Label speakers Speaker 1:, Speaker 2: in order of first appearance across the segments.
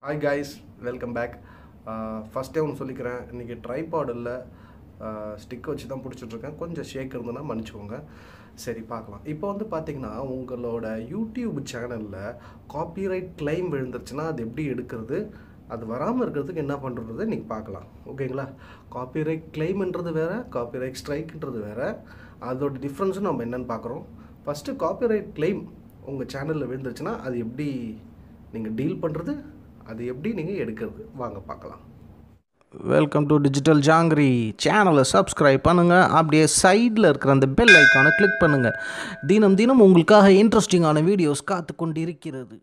Speaker 1: hi guys welcome back ஃபஸ்ட்டே ஒன்று சொல்லிக்கிறேன் இன்றைக்கி ட்ரைபாட் இல்லை ஸ்டிக் வச்சு தான் பிடிச்சிட்ருக்கேன் கொஞ்சம் ஷேக் இருந்ததுன்னா மன்னிச்சுக்கோங்க சரி பார்க்கலாம் இப்போ வந்து பார்த்தீங்கன்னா உங்களோட யூடியூப் சேனலில் காப்பிரைட் கிளைம் விழுந்துருச்சுன்னா அது எப்படி எடுக்கிறது அது வராமல் இருக்கிறதுக்கு என்ன பண்ணுறது இன்றைக்கி பார்க்கலாம் ஓகேங்களா காப்பிரைட் கிளைம்ன்றது வேறு காப்பிரைட் ஸ்ட்ரைக்ன்றது வேறு அதோட டிஃப்ரென்ஸும் நம்ம என்னென்னு பார்க்குறோம் ஃபஸ்ட்டு காப்பிரைட் கிளைம் உங்கள் சேனலில் விழுந்துருச்சுன்னா அது எப்படி நீங்கள் டீல் பண்ணுறது அது எப்படி நீங்கள் எடுக்கிறது வாங்க பார்க்கலாம்
Speaker 2: வெல்கம் டு டிஜிட்டல் ஜாங்கிரி சேனலை சப்ஸ்கிரைப் பண்ணுங்கள் அப்படியே சைடில் இருக்கிற அந்த பெல் ஐக்கானை கிளிக் பண்ணுங்கள் தினம் தினம் உங்களுக்காக இன்ட்ரெஸ்டிங்கான வீடியோஸ் காத்து கொண்டு இருக்கிறது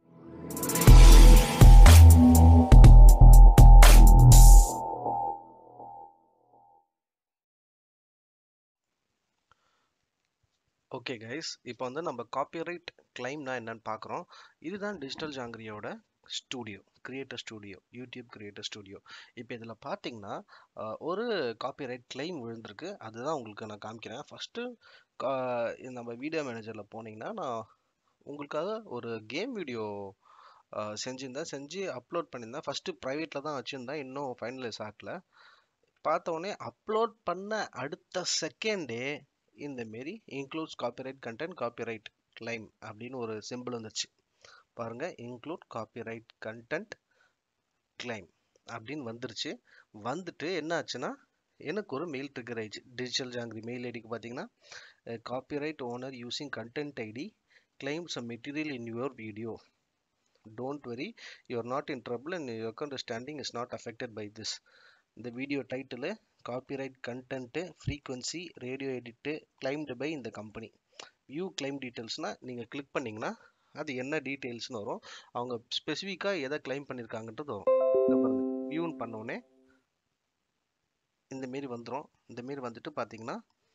Speaker 3: ஓகே கைஸ் இப்போ வந்து நம்ம காப்பிரைட் கிளைம்னா என்னன்னு பார்க்குறோம் இதுதான் டிஜிட்டல் ஜாங்கிரியோட studio creator studio YouTube creator studio இப்போ இதில் பார்த்தீங்கன்னா அஹ், ஒரு காப்பிரைட் கிளைம் விழுந்திருக்கு அதுதான் உங்களுக்கு நான் காமிக்கிறேன் ஃபஸ்ட்டு நம்ம வீடியோ மேனேஜரில் போனீங்கன்னா நான் உங்களுக்காக ஒரு கேம் வீடியோ செஞ்சுருந்தேன் செஞ்சு அப்லோட் பண்ணியிருந்தேன் ஃபஸ்ட்டு ப்ரைவேட்டில் தான் வச்சுருந்தேன் இன்னும் ஃபைனலைஸ் ஆகல பார்த்த உடனே அப்லோட் பண்ண அடுத்த செகண்டே இந்த மாரி includes copyright content copyright claim அப்படின்னு ஒரு சிம்பிள் வந்துச்சு பாருங்க இன்க்ளூட் காப்பிரைட் கண்டென்ட் கிளைம் அப்படின்னு வந்துருச்சு வந்துட்டு என்ன ஆச்சுன்னா எனக்கு ஒரு மெயில் ட்ரிகர் ஆயிடுச்சு டிஜிட்டல் ஜாங்கிரி மெயில் ஐடிக்கு பார்த்தீங்கன்னா copyright owner using content ID claims a material in your video don't worry you are not in trouble and your understanding is not affected by this இந்த video title copyright content frequency radio edit claimed by இந்த company view claim டீட்டெயில்ஸ்னால் நீங்கள் click பண்ணிங்கன்னா அது என்ன டீட்டெயில்ஸ்னு வரும் அவங்க ஸ்பெசிஃபிக்காக எதை கிளைம் பண்ணியிருக்காங்கன்றது வரும் இதை பாருங்க வியூன்னு பண்ணோடனே இந்த மாரி வந்துடும் இந்த மாரி வந்துட்டு பார்த்தீங்கன்னா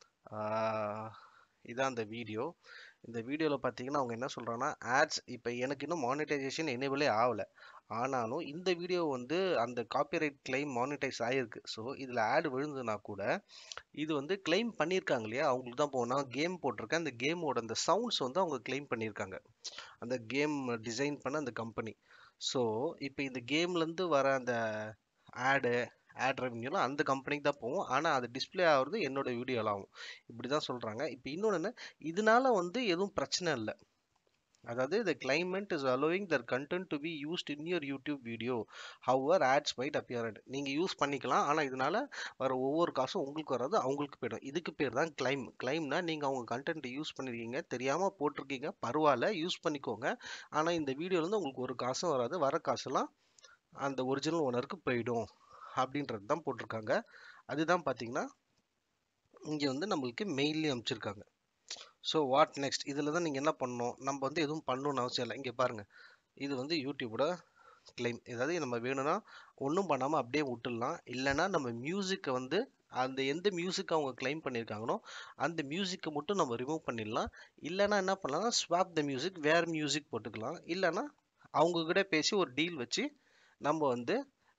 Speaker 3: ஆஹ், இதான் அந்த வீடியோ இந்த வீடியோவில் பார்த்தீங்கன்னா அவங்க என்ன சொல்கிறாங்கன்னா ஆட்ஸ் இப்போ எனக்கு இன்னும் மானிட்டைசேஷன் எனேபிளே ஆகலை ஆனாலும் இந்த வீடியோ வந்து அந்த காப்பிரைட் கிளைம் மானிட்டைஸ் ஆகிருக்கு ஸோ இதில் ஆட் விழுந்ததுனா கூட இது வந்து கிளைம் பண்ணியிருக்காங்க இல்லையா அவங்களுக்கு தான் போனால் கேம் போட்டிருக்கேன் அந்த கேமோட அந்த சவுண்ட்ஸ் வந்து அவங்க கிளைம் பண்ணியிருக்காங்க அந்த கேம் டிசைன் பண்ண அந்த கம்பெனி ஸோ இப்போ இந்த கேம்லேருந்து வர அந்த ஆடு ஆட் ரெவன்யூலாம் அந்த கம்பெனிக்கு தான் போகும் ஆனால் அது டிஸ்ப்ளே ஆகுறது என்னோட வீடியோவில் ஆகும் இப்படி தான் சொல்கிறாங்க இப்போ இன்னொன்று என்ன இதனால வந்து எதுவும் பிரச்சனை இல்லை அதாவது the claimant is allowing their content to be used in your YouTube video however ads might appear at நீங்கள் யூஸ் பண்ணிக்கலாம் ஆனால் இதனால வர ஒவ்வொரு காசும் உங்களுக்கு வராது அவங்களுக்கு போயிடும் இதுக்கு பேர் தான் கிளைம் கிளைம்னா நீங்கள் அவங்க கண்டென்ட் யூஸ் பண்ணிருக்கீங்க தெரியாமல் போட்டிருக்கீங்க பரவாயில்ல யூஸ் பண்ணிக்கோங்க ஆனால் இந்த வீடியோலேருந்து உங்களுக்கு ஒரு காசும் வராது வர காசுலாம் அந்த ஒரிஜினல் ஓனருக்கு போயிடும் அப்படின்றது தான் போட்டிருக்காங்க அதுதான் பார்த்தீங்கன்னா இங்கே வந்து நம்மளுக்கு மெயிலே அனுப்பிச்சிருக்காங்க ஸோ வாட் நெக்ஸ்ட் இதில் தான் நீங்கள் என்ன பண்ணணும் நம்ம வந்து எதுவும் பண்ணணும்னு அவசியம் இல்லை இங்கே பாருங்கள் இது வந்து யூடியூபோட கிளைம் ஏதாவது நம்ம வேணும்னா ஒன்றும் பண்ணாமல் அப்படியே விட்டுடலாம் இல்லைன்னா நம்ம மியூசிக்கை வந்து அந்த எந்த மியூசிக் அவங்க கிளைம் பண்ணியிருக்காங்களோ அந்த மியூசிக்கை மட்டும் நம்ம ரிமூவ் பண்ணிடலாம் இல்லைன்னா என்ன பண்ணலாம்னா ஸ்வாப் த மியூசிக் வேறு மியூசிக் போட்டுக்கலாம் இல்லைன்னா அவங்க கூட பேசி ஒரு டீல் வச்சு நம்ம வந்து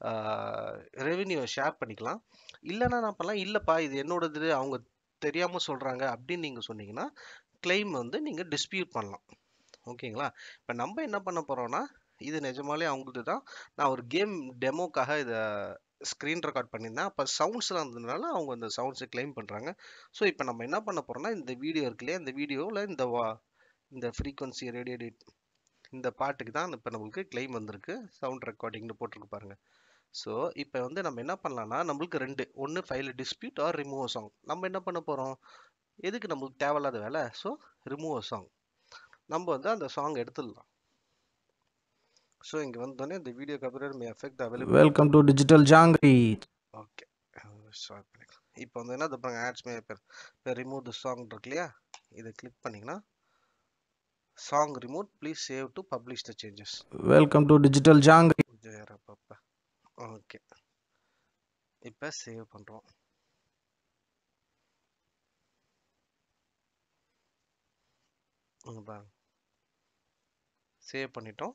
Speaker 3: ரெவென்யூவை ஷேர் பண்ணிக்கலாம் இல்லைன்னா என்ன பண்ணலாம் இல்லைப்பா இது என்னோடது அவங்க தெரியாமல் சொல்கிறாங்க அப்படின்னு நீங்கள் சொன்னீங்கன்னா கிளைம் வந்து நீங்கள் டிஸ்பியூட் பண்ணலாம் ஓகேங்களா இப்போ நம்ம என்ன பண்ண போகிறோம்னா இது நிஜமாலே அவங்களுக்கு தான் நான் ஒரு கேம் டெமோக்காக இதை ஸ்க்ரீன் ரெக்கார்ட் பண்ணியிருந்தேன் அப்போ சவுண்ட்ஸ்லாம் இருந்ததுனால அவங்க அந்த சவுண்ட்ஸை கிளைம் பண்ணுறாங்க ஸோ இப்போ நம்ம என்ன பண்ண போகிறோம்னா இந்த வீடியோ இருக்கு இல்லையா இந்த வீடியோவில் இந்த வா இந்த ஃப்ரீக்வன்சி ரேடியோ இந்த பாட்டுக்கு தான் இப்போ நம்மளுக்கு கிளைம் வந்திருக்கு சவுண்ட் ரெக்கார்டிங்னு போட்டிருக்கு பாருங்க ஸோ இப்போ வந்து நம்ம என்ன பண்ணலாம்னா நம்மளுக்கு ரெண்டு ஒன்று file dispute or remove song நம்ம என்ன பண்ண போகிறோம் எதுக்கு நம்மளுக்கு தேவையில்லாத வேலை ஸோ ரிமூவ் சாங் நம்ம வந்து அந்த சாங் எடுத்துடலாம் ஸோ இங்கே வந்தோடனே இந்த வீடியோ கபரர் may affect available
Speaker 2: welcome to digital Jangiri
Speaker 3: okay start பண்ணிக்கலாம் இப்போ வந்து என்ன தப்பாங்க ஆட்ஸ் மே பேர் இப்போ ரிமூவ் த சாங் இருக்கு இல்லையா இதை கிளிக் பண்ணிங்கன்னா song remove please save to publish the changes
Speaker 2: welcome to digital Jangiri
Speaker 3: ஜெயரப்பா ஓகே இப்போ சேவ் பண்ணுறோம் இங்க பாருங்க சேவ் பண்ணிட்டோம்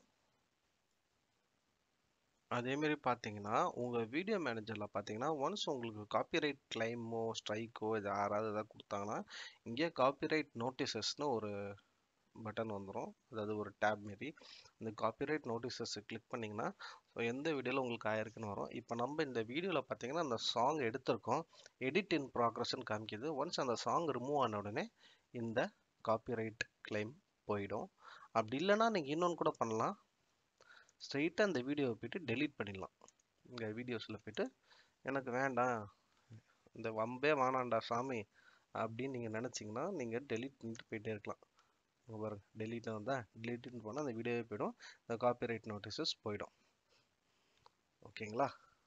Speaker 3: அதேமாரி பார்த்தீங்கன்னா உங்கள் வீடியோ மேனேஜரில் பார்த்தீங்கன்னா ஒன்ஸ் உங்களுக்கு காப்பிரைட் கிளைமோ ஸ்ட்ரைக்கோ இது யாராவது எதாவது கொடுத்தாங்கன்னா இங்கே காப்பிரைட் நோட்டீசஸ்னு ஒரு பட்டன் வந்துடும் அதாவது ஒரு டேப் மாரி இந்த காப்பிரைட் நோட்டீசஸ் கிளிக் பண்ணிங்கன்னா ஸோ எந்த வீடியோவில் உங்களுக்கு ஆயிருக்குன்னு வரும் இப்போ நம்ம இந்த வீடியோவில் பார்த்தீங்கன்னா அந்த சாங் எடுத்திருக்கோம் எடிட் இன் ப்ராக்ரஸ்ன்னு காமிக்குது ஒன்ஸ் அந்த சாங் ரிமூவ் ஆன உடனே இந்த காப்பிரைட் கிளைம் போயிடும் அப்படி இல்லைன்னா நீங்கள் இன்னொன்று கூட பண்ணலாம் ஸ்ட்ரெயிட்டாக அந்த வீடியோவை போயிட்டு டெலீட் பண்ணிடலாம் இங்கே வீடியோஸில் போயிட்டு எனக்கு வேண்டாம் இந்த வம்பே வேணாண்டா சாமி அப்படின்னு நீங்கள் நினச்சிங்கன்னா நீங்கள் டெலீட் பண்ணிட்டு போயிட்டே இருக்கலாம் இங்க பாருங்க டெலீட் வந்தால் டெலீட்னு போனால் அந்த வீடியோவே போயிடும் இந்த காப்பிரைட் நோட்டீசஸ் போயிடும் ஓகேங்களா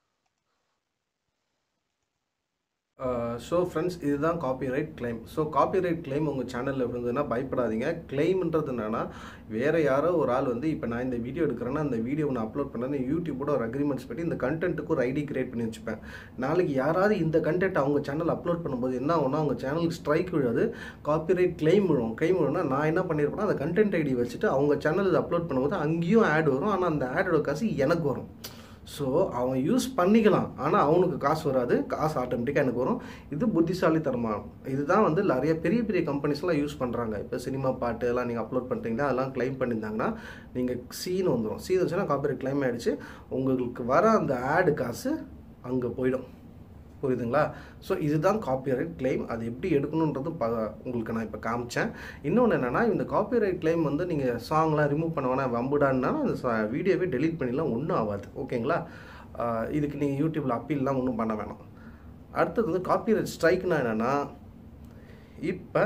Speaker 1: ஸோ ஃப்ரெண்ட்ஸ் இதுதான் copyright claim so copyright claim உங்கள் சேனலில் இருந்ததுன்னா பயப்படாதீங்க கிளைம்ன்றது என்னன்னா வேறு யாரோ ஒரு ஆள் வந்து இப்போ நான் இந்த வீடியோ எடுக்கிறேன்னா அந்த வீடியோ நான் அப்லோட் பண்ணேன்னு யூடியூபோட ஒரு அக்ரிமெண்ட்ஸ் பண்ணி இந்த கண்டென்ட்டுக்கு ஒரு ஐடி கிரியேட் பண்ணி வச்சுப்பேன் நாளைக்கு யாராவது இந்த கண்டென்ட் அவங்க சேனல் அப்லோட் பண்ணும்போது என்ன ஆகும்னா அவங்க சேனலுக்கு ஸ்ட்ரைக் விழாது காப்பிரைட் கிளைம் விழும் கிளைம் விழும்னா நான் என்ன பண்ணியிருப்பேன்னா அந்த கண்டென்ட் ஐடி வச்சுட்டு அவங்க சேனலில் அப்லோட் பண்ணும்போது அங்கேயும் ஆட் வரும் ஆனால் அந்த ஆடோட காசு எனக்கு வரும் ஸோ அவன் யூஸ் பண்ணிக்கலாம் ஆனால் அவனுக்கு காசு வராது காசு ஆட்டோமேட்டிக்காக எனக்கு வரும் இது புத்திசாலித்தனமாக இதுதான் வந்து நிறைய பெரிய பெரிய கம்பெனிஸ்லாம் யூஸ் பண்ணுறாங்க இப்போ சினிமா பாட்டு எல்லாம் நீங்கள் அப்லோட் பண்ணுறீங்கன்னா அதெல்லாம் க்ளைம் பண்ணியிருந்தாங்கன்னா நீங்கள் சீன் வந்துடும் சீன் வந்துச்சுன்னா காப்பிரைட் க்ளைம் ஆகிடுச்சு உங்களுக்கு வர அந்த ஆடு காசு அங்கே போயிடும் புரியுதுங்களா ஸோ இதுதான் காப்பிரைட் கிளைம் அது எப்படி எடுக்கணுன்றது ப உங்களுக்கு நான் இப்போ காமிச்சேன் இன்னொன்று என்னென்னா இந்த காப்பிரைட் கிளைம் வந்து நீங்கள் சாங்லாம் ரிமூவ் பண்ண வேணாம் வம்புடான்னா அந்த வீடியோவே டெலீட் பண்ணிடலாம் ஒன்றும் ஆகாது ஓகேங்களா ஆஹ் இதுக்கு நீங்கள் யூடியூப்பில் அப்பீல்லாம் ஒன்றும் பண்ண வேணாம் அடுத்தது வந்து காப்பிரைட் ஸ்ட்ரைக்னா என்னென்னா இப்போ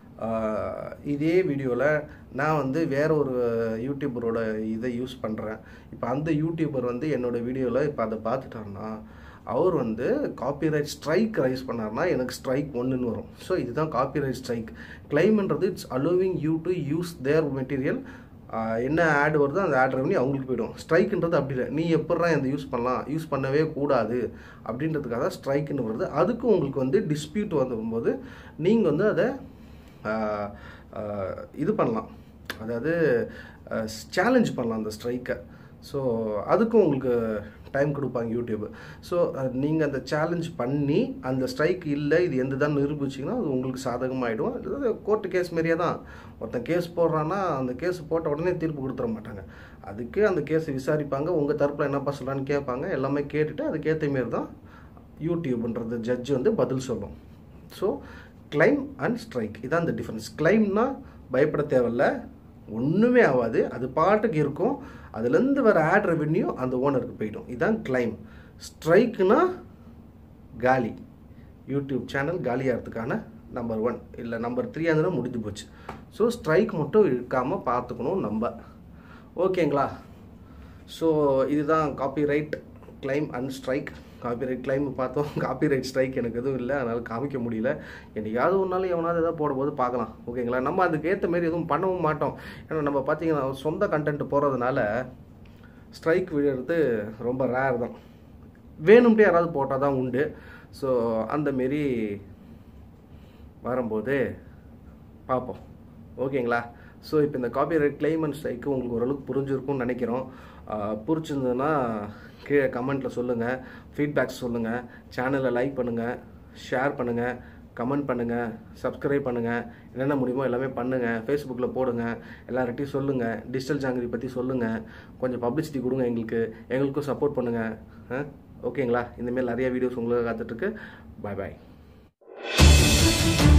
Speaker 1: இதே வீடியோவில் நான் வந்து வேற ஒரு யூடியூபரோட இதை யூஸ் பண்ணுறேன் இப்போ அந்த யூடியூபர் வந்து என்னோட வீடியோவில் இப்போ அதை பார்த்துட்டாருன்னா அவர் வந்து காப்பிரைட் ஸ்ட்ரைக் ரைஸ் பண்ணார்னா எனக்கு ஸ்ட்ரைக் ஒன்றுன்னு வரும் ஸோ இதுதான் காப்பிரைட் ஸ்ட்ரைக் கிளைம்ன்றது it's allowing you to use their material என்ன ஆட் வருதோ அந்த ஆட் ரெவன்யூ அவங்களுக்கு போயிடும் ஸ்ட்ரைக்குன்றது அப்படி இல்லை நீ எப்பட்றா இந்த யூஸ் பண்ணலாம் யூஸ் பண்ணவே கூடாது அப்படின்றதுக்காக தான் ஸ்ட்ரைக்குன்னு வருது அதுக்கு உங்களுக்கு வந்து டிஸ்பியூட் வரும்போது நீங்கள் வந்து அதை ஆஹ், ஆஹ், இது பண்ணலாம் அதாவது சேலஞ்ச் பண்ணலாம் அந்த ஸ்ட்ரைக்கை ஸோ அதுக்கும் உங்களுக்கு டைம் கொடுப்பாங்க யூடியூப் ஸோ நீங்கள் அந்த சேலஞ்ச் பண்ணி அந்த ஸ்ட்ரைக் இல்லை இது எந்த தான் நிரூபிச்சிங்கன்னா அது உங்களுக்கு சாதகமாகிடும் இது கோர்ட்டு கேஸ் மாரியே தான் ஒருத்தன் கேஸ் போடுறான்னா அந்த கேஸ் போட்ட உடனே தீர்ப்பு கொடுத்துட மாட்டாங்க அதுக்கு அந்த கேஸை விசாரிப்பாங்க உங்கள் தரப்பில் என்னப்பா சொல்கிறான்னு கேட்பாங்க எல்லாமே கேட்டுட்டு அதுக்கேற்ற மாரி தான் யூடியூப்ன்றது ஜட்ஜ் வந்து பதில் சொல்லும் ஸோ கிளைம் அண்ட் ஸ்ட்ரைக் இதான் அந்த டிஃப்ரென்ஸ் கிளைம்னா பயப்பட தேவையில்ல ஒன்றுமே ஆகாது அது பாட்டுக்கு இருக்கும் அதுலேருந்து வர ஆட் ரெவென்யூ அந்த ஓனருக்கு போயிடும் இதான் கிளைம் ஸ்ட்ரைக்னா காலி யூடியூப் சேனல் காலியாகிறதுக்கான நம்பர் ஒன் இல்லை நம்பர் த்ரீ அதுனா முடிஞ்சு போச்சு ஸோ ஸ்ட்ரைக் மட்டும் இழுக்காமல் பார்த்துக்கணும் நம்ம ஓகேங்களா ஸோ இதுதான் copyright claim and strike copyright claim பார்த்தோம் காப்பிரைட் ஸ்ட்ரைக் எனக்கு எதுவும் இல்லை அதனால் காமிக்க முடியல என்னைக்காவது ஒரு நாள் எவனாவது எதாவது போடும்போது பார்க்கலாம் ஓகேங்களா நம்ம அதுக்கு ஏற்ற மாரி எதுவும் பண்ணவும் மாட்டோம் ஏன்னா நம்ம பார்த்தீங்கன்னா சொந்த கண்டென்ட் போகிறதுனால ஸ்ட்ரைக் விழுறது ரொம்ப ரேர் தான் வேணும்ட்டே யாராவது போட்டால் தான் உண்டு ஸோ அந்த மாரி வரும்போது பார்ப்போம் ஓகேங்களா ஸோ இப்போ இந்த காப்பிரைட் கிளைம் அண்ட் ஸ்ட்ரைக்கு உங்களுக்கு ஓரளவுக்கு புரிஞ்சிருக்கும்னு நினைக்கிறோம் ஆஹ் புரிஞ்சிருந்ததுன்னா கீழே கமெண்ட்டில் சொல்லுங்கள் ஃபீட்பேக்ஸ் சொல்லுங்கள் சேனலை லைக் பண்ணுங்கள் ஷேர் பண்ணுங்கள் கமெண்ட் பண்ணுங்கள் சப்ஸ்கிரைப் பண்ணுங்கள் என்னென்ன முடியுமோ எல்லாமே பண்ணுங்கள் ஃபேஸ்புக்கில் போடுங்க எல்லார்கிட்டையும் சொல்லுங்கள் டிஜிட்டல் ஜாங்கிரி பற்றி சொல்லுங்கள் கொஞ்சம் பப்ளிசிட்டி கொடுங்க எங்களுக்கு எங்களுக்கும் சப்போர்ட் பண்ணுங்கள் ஓகேங்களா இந்தமாரி நிறைய வீடியோஸ் உங்களுக்கு காத்துட்ருக்கு பாய் பாய்